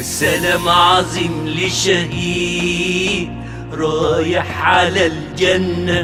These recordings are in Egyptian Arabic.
والسلام عظيم لشهيد رايح على الجنة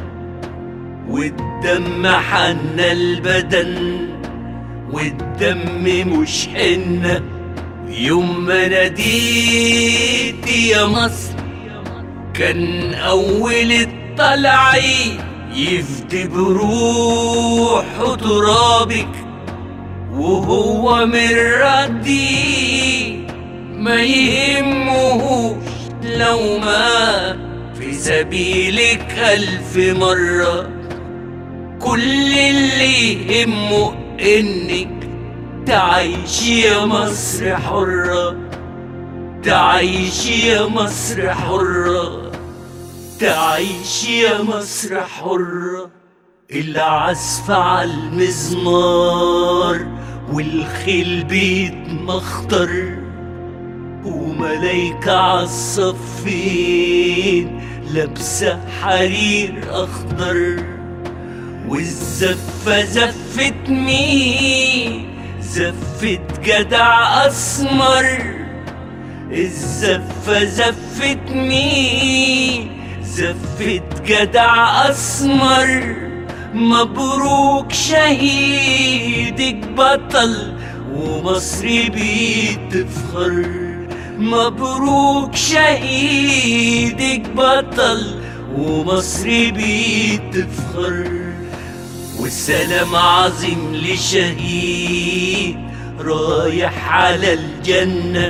والدم حنى البدن والدم مش حنة يوم ما ناديت يا مصر كان أول الطلعي يفدي بروحه ترابك وهو من ردي ما يهمهوش لو ما في سبيلك ألف مرة كل اللي يهمه إنك تعيش يا مصر حرة تعيش يا مصر حرة تعيش يا مصر حرة العزف على المزمار والخيل بيتمخطر وملايكة عالصفين لابسة حرير أخضر والزفة زفت مين زفت جدع أسمر الزفة زفت مين زفت جدع أسمر مبروك شهيدك بطل ومصر بتفخر مبروك شهيدك بطل ومصر بتفخر والسلام عظيم لشهيد رايح على الجنة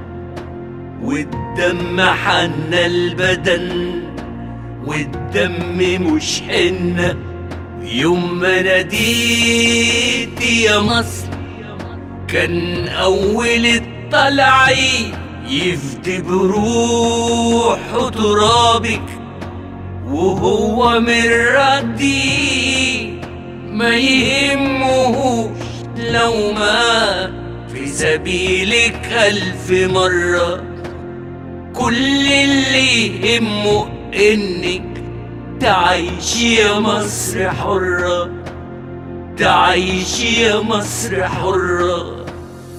والدم حنى البدن والدم مش حنة يوم ما ناديت يا مصر كان أول الطلعي يفدي بروحه ترابك وهو من ردي ما يهمهوش لو ما في سبيلك ألف مرة كل اللي يهمه إنك تعيش يا مصر حرة تعيش يا مصر حرة